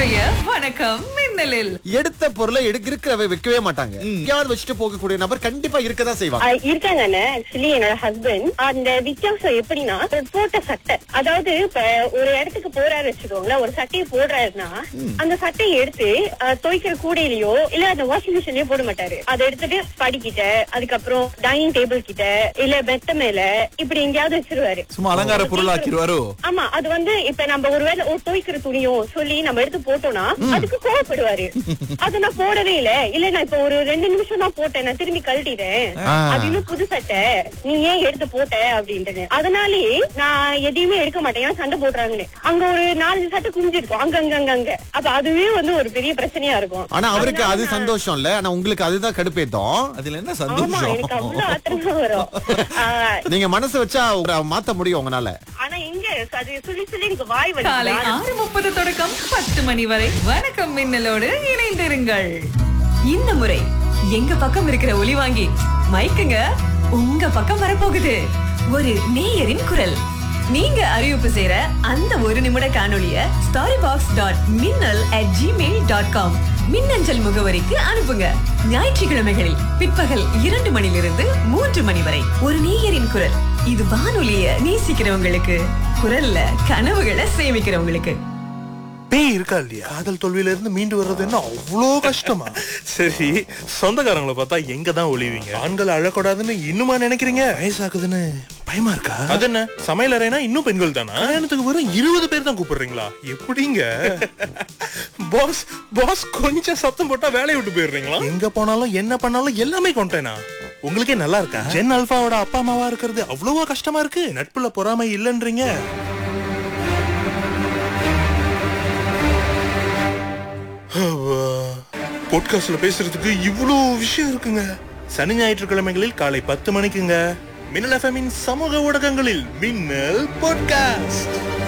இன்றைய வணக்கம் மின்னலில் எடுத்த பொருளை எடுக்க இருக்கிறவ வைக்கவே மாட்டாங்க எங்கேயாவது வச்சுட்டு போகக்கூடிய நபர் கண்டிப்பா இருக்கதான் செய்வாங்க ஆஹ் இருக்காங்கண்ணே ஆக்சுவலி என்னோட ஹஸ்பண்ட் அந்த வித்தியாசம் எப்படின்னா ஒரு போட்ட சட்டை அதாவது இப்ப ஒரு இடத்துக்கு போறாரு வச்சுக்கோங்களேன் ஒரு சட்டையை போடுறாருன்னா அந்த சட்டையை எடுத்து ஆஹ், துவைக்கிற கூடையிலயோ இல்ல அந்த வாஷிங் மிஷின்லயோ போட மாட்டாரு அதை எடுத்துட்டு படிக்கிட்ட அதுக்கப்புறம் டைனிங் டேபிள் கிட்ட இல்ல பெத்த மேல இப்படி எங்கேயாவது வச்சிருவாரு சும்மா அலங்கார பொருளாக்கிடுவாரோ ஆமா அது வந்து இப்ப நம்ம ஒருவேளை ஒரு துவைக்கிற துணியோ சொல்லி நம்ம எடுத்து போட்டோம்னா அதுக்கு கோவப்படுவாரு அத நான் போடவே இல்ல இல்ல நான் இப்ப ஒரு ரெண்டு நிமிஷம் தான் போட்டேன் நான் திரும்பி கழட்டிட்டேன் ஆ. அது இன்னும் புது சட்டை நீ ஏன் எடுத்து போட்ட அப்படின்ட்டு அதனாலேயே நான் எதையுமே எடுக்க மாட்டேன் ஏன்னா சண்டை போடுறாங்கன்னு அங்க ஒரு நாலஞ்சு சட்டை குமிஞ்சிருக்கும் அங்க அங்க அங்க அங்க அப்ப அதுவே வந்து ஒரு பெரிய பிரச்சனையா இருக்கும் ஆனா அவருக்கு அதனால அது நான்- சந்தோஷம் இல்ல ஆனா உங்களுக்கு அதுதான் கடுப்பேத்தம் அதுல என்ன ஆமா சந்தோஷம் எனக்கு அவ்வளவு ஆத்திரமா வரும் ஆஹ், நீங்க மனசு வச்சா உங்களை மாத்த முடியும் உங்களால ஆனா எங்க அது சொல்லி சொல்லி எனக்கு வாய் காலை வலி ஆறு முப்பது தொடக்கம் பத்து மணி வரை வணக்கம் மின்னலோடு இணைந்திருங்கள் இந்த முறை எங்க பக்கம் இருக்கிற ஒலி வாங்கி மைக்குங்க உங்க பக்கம் வரப்போகுது ஒரு நேயரின் குரல் நீங்க அறிவிப்பு செய்யற அந்த ஒரு நிமிட காணொளிய story box dot minnal at Gmail dot com மின்னஞ்சல் முகவரிக்கு அனுப்புங்க ஞாயிற்றுக்கிழமைகளில் பிற்பகல் இரண்டு மணிலிருந்து மூன்று மணி வரை ஒரு நேயரின் குரல் இது வானொலிய நேசிக்கிறவங்களுக்கு குரல்ல கனவுகளை சேமிக்கிறவங்களுக்கு பேய் இருக்கா இல்லையா காதல் தோல்வியில இருந்து மீண்டு வர்றது என்ன அவ்வளோ கஷ்டமா சரி சொந்தக்காரங்களை பார்த்தா எங்க தான் ஒளிவீங்க ஆண்கள் அழக்கூடாதுன்னு இன்னுமா நினைக்கிறீங்க வயசாகுதுன்னு பயமா இருக்கா அது என்ன சமையல் அறைனா இன்னும் பெண்கள் தானா கல்யாணத்துக்கு வெறும் இருபது பேர் தான் கூப்பிடுறீங்களா எப்படிங்க பாஸ் பாஸ் கொஞ்சம் சத்தம் போட்டா வேலையை விட்டு போயிடுறீங்களா எங்க போனாலும் என்ன பண்ணாலும் எல்லாமே கொண்டேனா உங்களுக்கே நல்லா இருக்கா ஜென் அல்பாவோட அப்பா அம்மாவா இருக்கிறது அவ்வளவோ கஷ்டமா இருக்கு நட்புல பொறாமை இல்லைன்றீங்க பாட்காஸ்ட்ல பேசுறதுக்கு இவ்வளோ விஷயம் இருக்குங்க சனி ஞாயிற்றுக்கிழமைகளில் காலை பத்து மணிக்குங்க மின்னல் எஃப்எம்மின் சமூக ஊடகங்களில் மின்னல் பாட்காஸ்ட்